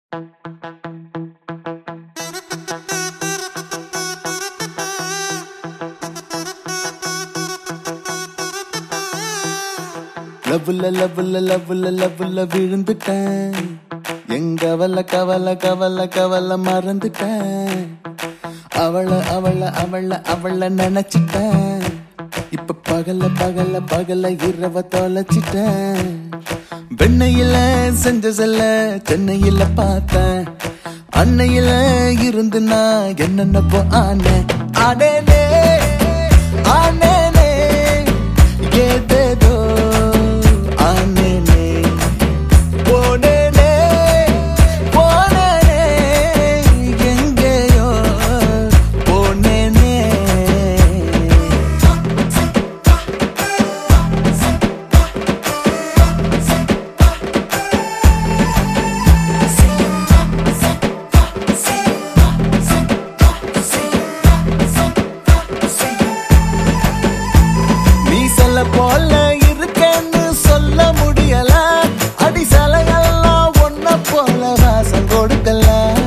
லவ்ல லவ்ல லவ்ல லவ்ல விழுந்துட்டேன் எங்க கவலை கவலை கவலை கவலை மறந்துட்டேன் அவள அவள அவள அவள நினைச்சிட்டேன் இப்ப பகல பகல பகல இரவ தொலைச்சிட்டேன் வெண்ணையில செஞ்ச செல்ல சென்னையில பார்த்தேன் அன்னையில இருந்து நான் என்னென்னப்போ ஆனேன் ஆனேனே ஆனேனே ஏதேதோ ஆனேனே போனேனே போனேனே எங்கேயோ போனேனே நீ சொல்ல போல இருக்கேன்னு சொல்ல முடியல அடி சலையெல்லாம் ஒன்ன போல வாசம் கொடுக்கல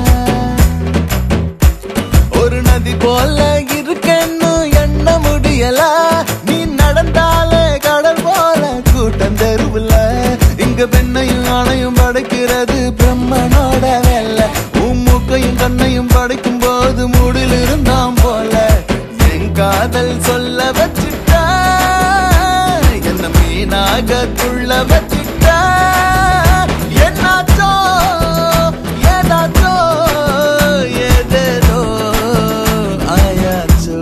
ஒரு நதி போல இருக்கேன்னு எண்ண முடியல நீ நடந்தாலே கடல் போல கூட்டம் தெருவுல இங்க பெண்ணையும் ஆணையும் படைக்கிறது பிரம்மனோட வேலை உன் மூக்கையும் கண்ணையும் படைக்கும் போது மூடில் இருந்தாம் போல என் காதல் சொல்ல வச்சிட்ட என்ன மீனாக துள்ள வச்சிட்ட என்னாச்சோ ஏதாச்சோ ஏதேதோ ஆயாச்சோ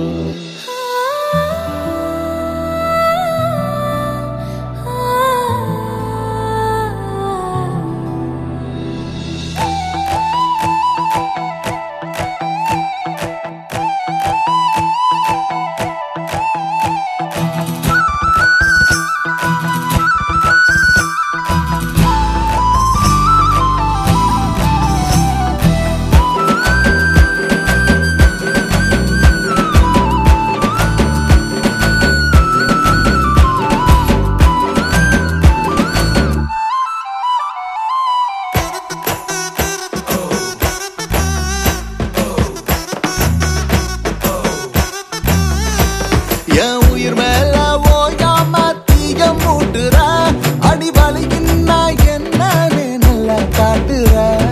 என் உயிர் மேல ஓயாம தீய மூட்டுற அடி வலிக்குன்னா என்னன்னு நல்லா காட்டுற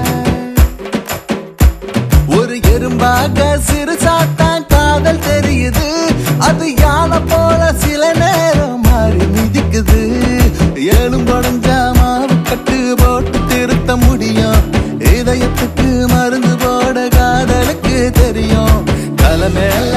ஒரு எறும்பாக சிறுசாத்தான் காதல் தெரியுது அது யானை போல சில நேரம் மாறி மிதிக்குது ஏழும் படைஞ்சா மாவு கட்டு போட்டு திருத்த முடியும் இதயத்துக்கு மருந்து போட காதலுக்கு தெரியும் தலை மேல